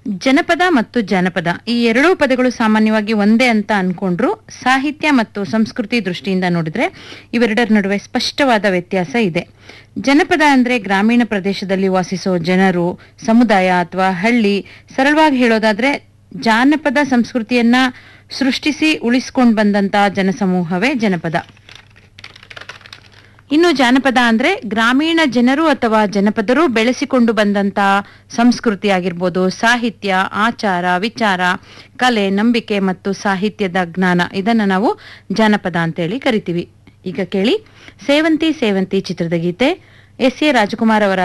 ಜನಪದ ಮತ್ತು ಜಾನಪದ ಈ ಎರಡೂ ಪದಗಳು ಸಾಮಾನ್ಯವಾಗಿ ಒಂದೇ ಅಂತ ಅನ್ಕೊಂಡ್ರು ಸಾಹಿತ್ಯ ಮತ್ತು ಸಂಸ್ಕೃತಿ ದೃಷ್ಟಿಯಿಂದ ನೋಡಿದ್ರೆ ಇವೆರಡರ ನಡುವೆ ಸ್ಪಷ್ಟವಾದ ವ್ಯತ್ಯಾಸ ಇದೆ ಜನಪದ ಅಂದ್ರೆ ಗ್ರಾಮೀಣ ಪ್ರದೇಶದಲ್ಲಿ ವಾಸಿಸೋ ಜನರು ಸಮುದಾಯ ಅಥವಾ ಹಳ್ಳಿ ಸರಳವಾಗಿ ಹೇಳೋದಾದ್ರೆ ಜಾನಪದ ಸಂಸ್ಕೃತಿಯನ್ನ ಸೃಷ್ಟಿಸಿ ಉಳಿಸ್ಕೊಂಡು ಬಂದಂತಹ ಜನಸಮೂಹವೇ ಜನಪದ ಇನ್ನು ಜಾನಪದ ಅಂದ್ರೆ ಗ್ರಾಮೀಣ ಜನರು ಅಥವಾ ಜನಪದರು ಬೆಳೆಸಿಕೊಂಡು ಬಂದಂತ ಸಂಸ್ಕೃತಿ ಆಗಿರ್ಬೋದು ಸಾಹಿತ್ಯ ಆಚಾರ ವಿಚಾರ ಕಲೆ ನಂಬಿಕೆ ಮತ್ತು ಸಾಹಿತ್ಯದ ಜ್ಞಾನ ಇದನ್ನ ನಾವು ಜಾನಪದ ಅಂತೇಳಿ ಕರಿತೀವಿ ಈಗ ಕೇಳಿ ಸೇವಂತಿ ಸೇವಂತಿ ಚಿತ್ರದ ಗೀತೆ ಎಸ್ ಎ ರಾಜಕುಮಾರ್ ಅವರ